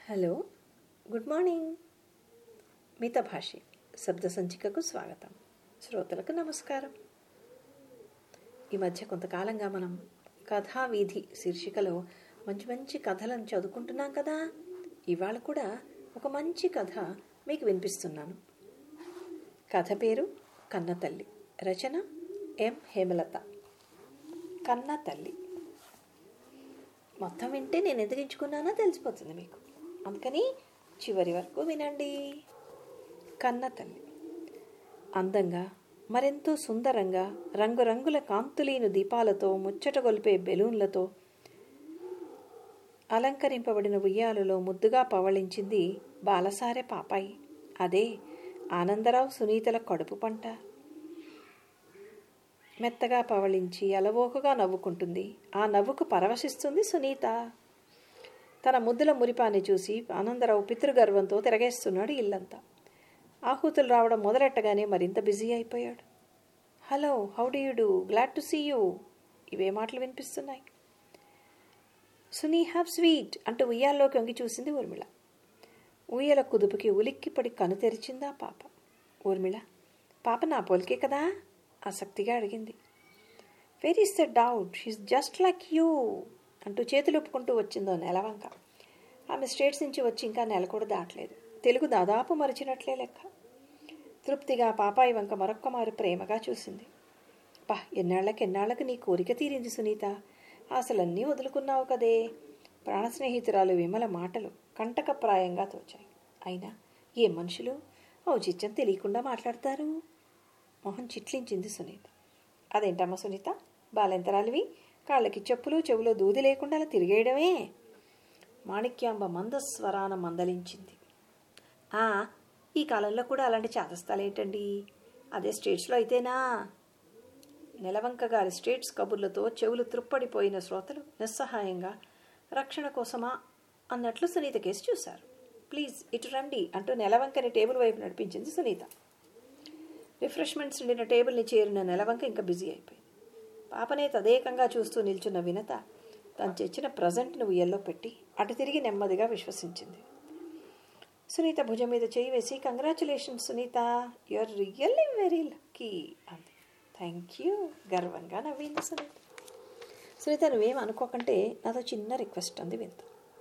hello good morning మిత భాషి శబ్ద సంచికకు స్వాగతం శ్రోతలకు నమస్కారం ఈ మధ్య కొంతకాలంగా మనం కథావీధి శీర్షికలో మంచి మంచి కథలను చదువుకుంటున్నాం కదా ఇవాళ కూడా ఒక మంచి కథ మీకు వినిపిస్తున్నాను కథ పేరు కన్న తల్లి రచన ఎం హేమలత కన్న తల్లి మొత్తం వింటే నేను ఎందుకు ఎంచుకున్నానో తెలిసిపోతుంది మీకు అందుకని చివరి వరకు వినండి కన్న తల్లి అందంగా మరెంతో సుందరంగా రంగురంగుల కాంతులీను దీపాలతో ముచ్చటగొలిపే బెలూన్లతో అలంకరింపబడిన ఉయ్యాలలో ముద్దుగా పవళించింది బాలసారె పాపాయి అదే ఆనందరావు సునీతల కడుపు పంట మెత్తగా పవళించి అలవోకగా నవ్వుకుంటుంది ఆ నవ్వుకు పరవశిస్తుంది సునీత తన ముద్దుల మురిపాన్ని చూసి ఆనందరావు పితృగర్వంతో తిరగేస్తున్నాడు ఇల్లంతా ఆహూతులు రావడం మొదలెట్టగానే మరింత బిజీ అయిపోయాడు hello how do you do glad to see you ఇవే మాటలు వినిపిస్తున్నాయి సునీ హ్యావ్ స్వీట్ అంటూ ఉయ్యాల్లోకి వంగి చూసింది ఊర్మిళ ఊయల కుదుపుకి ఉలిక్కిపడి కను తెరిచిందా పాప ఊర్మిళ పాప నా పోలికే కదా ఆసక్తిగా అడిగింది where is the doubt she's just like you అంటూ చేతులు ఒప్పుకుంటూ వచ్చిందో నెలవంక ఆమె స్టేట్స్ నుంచి వచ్చి ఇంకా నెల కూడా దాటలేదు తెలుగు దాదాపు మరిచినట్లే లెక్క తృప్తిగా పాపాయి వంక మరొక్క మారు ప్రేమగా చూసింది పా ఎన్నాళ్ళకి ఎన్నాళ్ళకి నీ కోరిక తీరింది సునీత అసలన్నీ వదులుకున్నావు కదే ప్రాణ స్నేహితురాలు విమల మాటలు కంటకప్రాయంగా తోచాయి అయినా ఏ మనుషులు ఔచిత్యం తెలియకుండా మాట్లాడతారు మొహం చిట్లించింది సునీత అదేంటమ్మా సునీత బాలెంతరాలివి కాళ్ళకి చెప్పులు చెవులో దూది లేకుండా అలా తిరిగేయడమే మాణిక్యాంబ మందస్వరాన మందలించింది ఆ ఈ కాలంలో కూడా అలాంటి చాదస్తాలేంటండి అదే స్టేట్స్లో అయితేనా నెలవంక గారి స్టేట్స్ కబుర్లతో చెవులు త్రుప్పడిపోయిన శ్రోతలు నిస్సహాయంగా రక్షణ కోసమా అన్నట్లు సునీత కేసు చూశారు ప్లీజ్ ఇటు రండి అంటూ నెలవంకని టేబుల్ వైపు నడిపించింది సునీత రిఫ్రెష్మెంట్స్ నిండిన టేబుల్ని చేరిన నెలవంక ఇంకా బిజీ అయిపోయింది పాపనే తదేకంగా చూస్తూ నిల్చున్న వినత తను తెచ్చిన ప్రజెంట్ను ఉయ్యల్లో పెట్టి అటు తిరిగి నెమ్మదిగా విశ్వసించింది సునీత భుజం మీద చేయి వేసి congratulations Sunitha you're really very lucky అంది థ్యాంక్ యూ గర్వంగా నవ్వింది సునీత సునీత నువ్వేం అనుకోకంటే నాతో చిన్న రిక్వెస్ట్ అంది వింత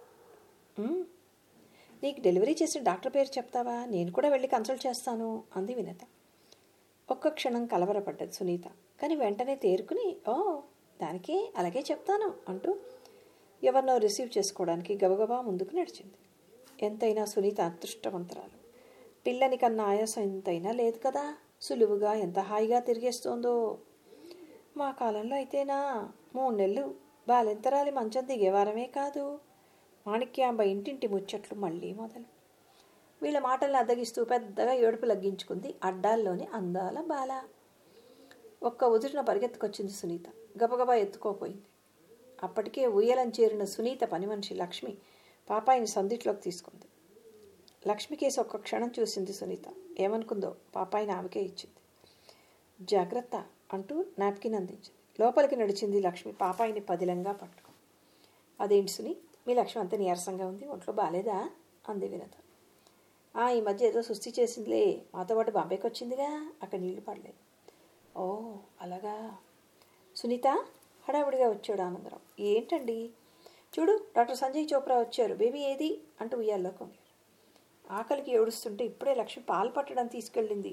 నీకు డెలివరీ చేసిన డాక్టర్ పేరు చెప్తావా నేను కూడా వెళ్ళి కన్సల్ట్ చేస్తాను అంది వినత ఒక్క క్షణం కలవరపడ్డది సునీత కానీ వెంటనే తేరుకుని ఓ దానికే అలాగే చెప్తాను అంటూ ఎవరినో రిసీవ్ చేసుకోవడానికి గబగబా ముందుకు నడిచింది ఎంతైనా సునీత అదృష్టవంతరాలు పిల్లని కన్నా ఆయాసం ఎంతైనా లేదు కదా సులువుగా ఎంత హాయిగా తిరిగేస్తోందో మా కాలంలో అయితేనా మూడు నెలలు బాలెంతరాలి మంచం దిగేవారమే కాదు మాణిక్యాంబ ఇంటింటి ముచ్చట్లు మళ్ళీ మొదలు వీళ్ళ మాటల్ని అద్దగిస్తూ పెద్దగా ఏడుపు లగ్గించుకుంది అడ్డాల్లోని అందాల బాల ఒక్క ఉదురిన పరిగెత్తుకొచ్చింది సునీత గబగబా ఎత్తుకోపోయింది అప్పటికే ఉయ్యలం చేరిన సునీత పని మనిషి లక్ష్మి పాపాయిని సందిట్లోకి తీసుకుంది లక్ష్మి కేసు ఒక్క క్షణం చూసింది సునీత ఏమనుకుందో పాపాయిని ఆమెకే ఇచ్చింది జాగ్రత్త అంటూ నాప్కిన్ అందించింది లోపలికి నడిచింది లక్ష్మి పాపాయిని పదిలంగా పట్టుకో అదేంటి సుని మీ లక్ష్మి అంత నీరసంగా ఉంది ఒంట్లో బాలేదా అంది వినత ఈ మధ్య ఏదో సుస్థి చేసిందిలే మాతో పాటు బాంబేకి వచ్చిందిగా అక్కడ నీళ్లు పడలేదు ఓ అలాగా సునీత హడావుడిగా వచ్చాడు ఆనందరావు ఏంటండి చూడు డాక్టర్ సంజయ్ చోప్రా వచ్చారు బేబీ ఏది అంటూ ఉయ్యాల్లో కొంగారు ఆకలికి ఏడుస్తుంటే ఇప్పుడే లక్ష్మి పాలు పట్టడం తీసుకెళ్ళింది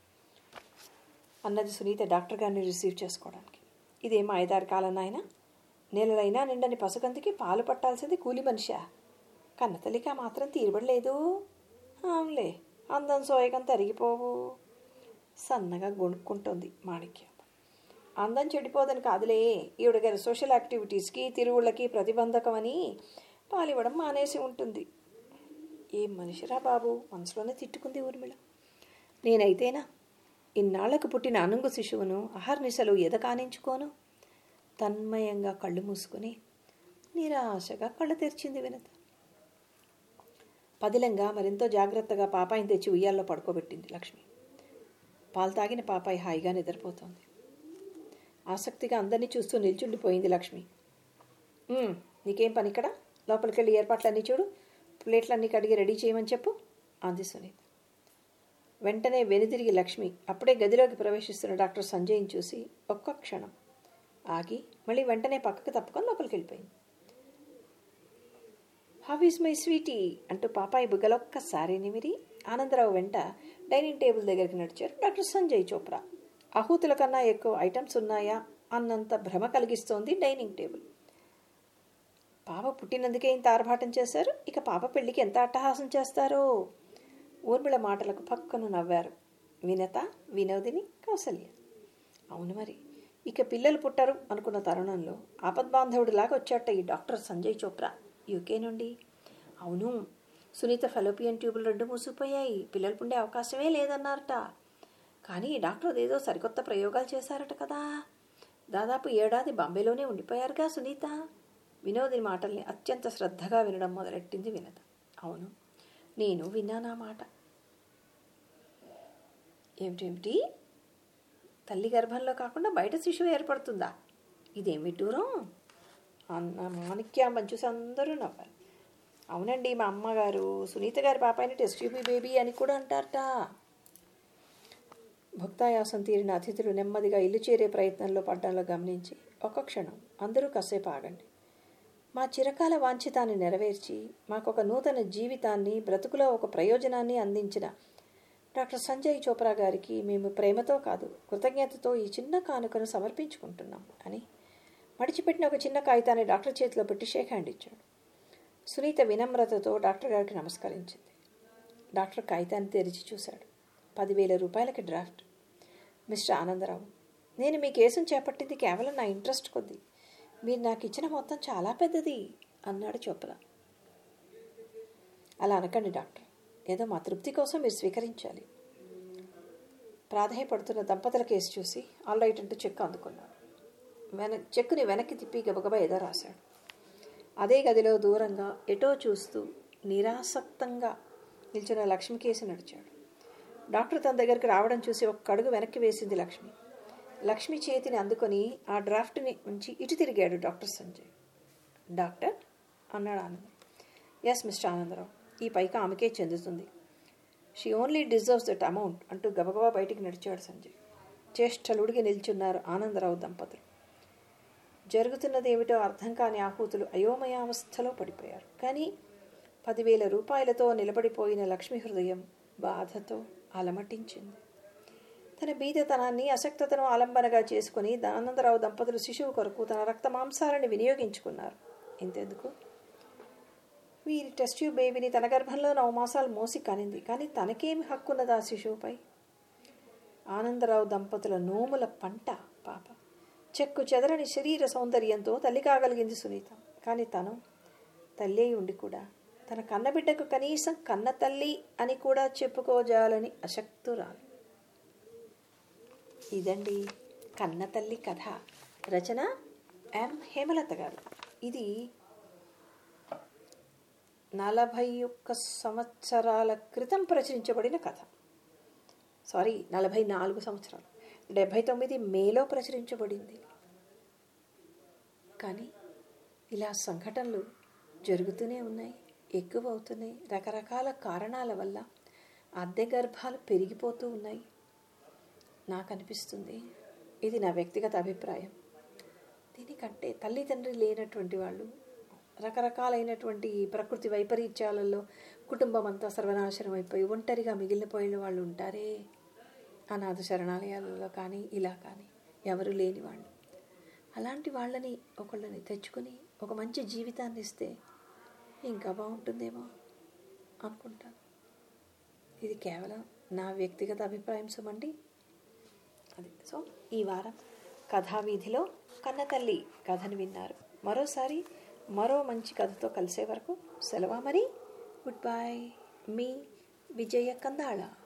అన్నది సునీత డాక్టర్ గారిని రిసీవ్ చేసుకోవడానికి ఇదేం ఐదారు కాలం నాయన నెలలైనా నిండని పసుకంతికి పాలు పట్టాల్సింది కూలి మనిషా కన్నతల్లికి ఆ మాత్రం తీరబడలేదు అవునులే అందం సోయకం తరిగిపోవు సన్నగా గొణుక్కుంటోంది మాణిక్యం అందం చెడిపోదని కాదులే ఈవిడ గారి సోషల్ యాక్టివిటీస్కి తిరుగుళ్ళకి ప్రతిబంధకమని పాలివ్వడం మానేసి ఉంటుంది ఏం మనిషిరా బాబు మనసులోనే తిట్టుకుంది ఊర్మిళ నేనైతేనా ఇన్నాళ్లకు పుట్టిన అనుంగు శిశువును అహర్నిశలు ఎదకానించుకోను తన్మయంగా కళ్ళు మూసుకుని నిరాశగా కళ్ళు తెరిచింది వినత పదిలంగా మరెంతో జాగ్రత్తగా పాపాయిని తెచ్చి ఉయ్యాల్లో పడుకోబెట్టింది లక్ష్మి పాలు తాగిన పాపాయి హాయిగా నిద్రపోతోంది ఆసక్తిగా అందరినీ చూస్తూ నిల్చుండిపోయింది లక్ష్మి "ఉమ్, నీకేం పని ఇక్కడ లోపలికి వెళ్ళి ఏర్పాట్లన్నీ చూడు ప్లేట్లన్నీ కడిగి రెడీ చేయమని చెప్పు అంది సునీత వెంటనే వెనుదిరిగి లక్ష్మి అప్పుడే గదిలోకి ప్రవేశిస్తున్న డాక్టర్ సంజయ్ని చూసి ఒక్క క్షణం ఆగి మళ్ళీ వెంటనే పక్కకు తప్పుకొని లోపలికి వెళ్ళిపోయింది హౌ ఈస్ మై స్వీటీ అంటూ పాపాయి బుగ్గలొక్కసారి నిమిరి ఆనందరావు వెంట డైనింగ్ టేబుల్ దగ్గరికి నడిచారు డాక్టర్ సంజయ్ చోప్రా అహూతుల కన్నా ఎక్కువ ఐటమ్స్ ఉన్నాయా అన్నంత భ్రమ కలిగిస్తోంది డైనింగ్ టేబుల్ పాప పుట్టినందుకే ఇంత ఆర్భాటం చేశారు ఇక పాప పెళ్లికి ఎంత అట్టహాసం చేస్తారో ఊర్మిళ మాటలకు పక్కను నవ్వారు వినత వినోదిని కౌసల్య అవును మరి ఇక పిల్లలు పుట్టరు అనుకున్న తరుణంలో ఆపద్బాంధవుడిలాగా వచ్చాట ఈ డాక్టర్ సంజయ్ చోప్రా యూకే నుండి అవును సునీత ఫెలోపియన్ ట్యూబులు రెండు మూసిపోయాయి పిల్లలు పుండే అవకాశమే లేదన్నారట కానీ ఈ డాక్టర్ అదేదో సరికొత్త ప్రయోగాలు చేశారట కదా దాదాపు ఏడాది బాంబేలోనే ఉండిపోయారుగా సునీత వినోదిని మాటల్ని అత్యంత శ్రద్ధగా వినడం మొదలెట్టింది వినత అవును నేను విన్నానా మాట ఏమిటేమిటి తల్లి గర్భంలో కాకుండా బయట శిశువు ఏర్పడుతుందా ఇదేం విడ్డూరం అన్న మాణిక్యాంబం చూసి అందరూ నవ్వారు అవునండి మా అమ్మగారు సునీత గారి పాపాయిని టెస్ట్ ట్యూబీ బేబీ అని కూడా అంటారట భక్తాయాసం తీరిన అతిథులు నెమ్మదిగా ఇల్లు చేరే ప్రయత్నంలో పడ్డంలో గమనించి ఒక్క క్షణం అందరూ కాసేపు ఆగండి మా చిరకాల వాంఛితాన్ని నెరవేర్చి మాకు ఒక నూతన జీవితాన్ని బ్రతుకులో ఒక ప్రయోజనాన్ని అందించిన డాక్టర్ సంజయ్ చోప్రా గారికి మేము ప్రేమతో కాదు కృతజ్ఞతతో ఈ చిన్న కానుకను సమర్పించుకుంటున్నాం అని మడిచిపెట్టిన ఒక చిన్న కాగితాన్ని డాక్టర్ చేతిలో పెట్టి షేక్ హ్యాండ్ ఇచ్చాడు సునీత వినమ్రతతో డాక్టర్ గారికి నమస్కరించింది డాక్టర్ కాగితాన్ని తెరిచి చూశాడు పదివేల రూపాయలకి డ్రాఫ్ట్ మిస్టర్ ఆనందరావు నేను మీ కేసును చేపట్టింది కేవలం నా ఇంట్రెస్ట్ కొద్దీ మీరు నాకు ఇచ్చిన మొత్తం చాలా పెద్దది అన్నాడు చోప్రా అలా అనకండి డాక్టర్ ఏదో మా తృప్తి కోసం మీరు స్వీకరించాలి ప్రాధాయపడుతున్న దంపతుల కేసు చూసి ఆల్ రైట్ అంటూ చెక్ అందుకున్నాడు వెన చెక్కుని వెనక్కి తిప్పి గబగబా ఏదో రాశాడు అదే గదిలో దూరంగా ఎటో చూస్తూ నిరాసక్తంగా నిల్చున్న లక్ష్మి కేసు నడిచాడు డాక్టర్ తన దగ్గరికి రావడం చూసి ఒక్క అడుగు వెనక్కి వేసింది లక్ష్మి లక్ష్మి చేతిని అందుకొని ఆ డ్రాఫ్ట్ని ఉంచి ఇటు తిరిగాడు డాక్టర్ సంజయ్ డాక్టర్ అన్నాడు ఆనంద్ ఎస్ మిస్టర్ ఆనందరావు ఈ పైకి ఆమెకే చెందుతుంది she only deserves that amount అంటూ గబగబా బయటికి నడిచాడు సంజయ్ చేష్టలుడిగి నిల్చున్నారు ఆనందరావు దంపతులు జరుగుతున్నది ఏమిటో అర్థం కాని ఆహూతులు అయోమయావస్థలో పడిపోయారు కానీ పదివేల రూపాయలతో నిలబడిపోయిన లక్ష్మి హృదయం బాధతో అలమటించింది తన బీదతనాన్ని అశక్తతను ఆలంబనగా చేసుకుని ఆనందరావు దంపతులు శిశువు కొరకు తన రక్త మాంసాలని వినియోగించుకున్నారు ఇంతెందుకు వీరి టెస్ట్ ట్యూబ్ బేబీని తన గర్భంలో నవ మాసాలు మోసి కనింది కానీ తనకేమి హక్కున్నది ఆ శిశువుపై ఆనందరావు దంపతుల నోముల పంట పాప చెక్కు చెదరని శరీర సౌందర్యంతో తల్లి కాగలిగింది సునీత కానీ తను తల్లి అయి ఉండి కూడా తన కన్నబిడ్డకు కనీసం కన్న తల్లి అని కూడా చెప్పుకోజాలని అశక్తురాలు ఇదండి కన్న తల్లి కథ రచన ఎం హేమలత గారు ఇది నలభై ఒక్క సంవత్సరాల క్రితం ప్రచురించబడిన కథ సారీ నలభై నాలుగు సంవత్సరాలు డెబ్భై తొమ్మిది మేలో ప్రచురించబడింది కానీ ఇలా సంఘటనలు జరుగుతూనే ఉన్నాయి ఎక్కువ అవుతున్నాయి రకరకాల కారణాల వల్ల అద్దె గర్భాలు పెరిగిపోతూ ఉన్నాయి నాకు అనిపిస్తుంది ఇది నా వ్యక్తిగత అభిప్రాయం దీనికంటే తల్లిదండ్రి లేనటువంటి వాళ్ళు రకరకాలైనటువంటి ప్రకృతి వైపరీత్యాలలో కుటుంబం అంతా సర్వనాశనం అయిపోయి ఒంటరిగా మిగిలిపోయిన వాళ్ళు ఉంటారే అనాథ శరణాలయాలలో కానీ ఇలా కానీ ఎవరు లేని వాళ్ళు అలాంటి వాళ్ళని ఒకళ్ళని తెచ్చుకొని ఒక మంచి జీవితాన్ని ఇస్తే ఇంకా బాగుంటుందేమో అనుకుంటాను ఇది కేవలం నా వ్యక్తిగత అభిప్రాయం సుమండి అది సో ఈ వారం కథావీధిలో కన్నతల్లి కథను విన్నారు మరోసారి మరో మంచి కథతో కలిసే వరకు సెలవా మరి గుడ్ బాయ్ మీ విజయ కందాళ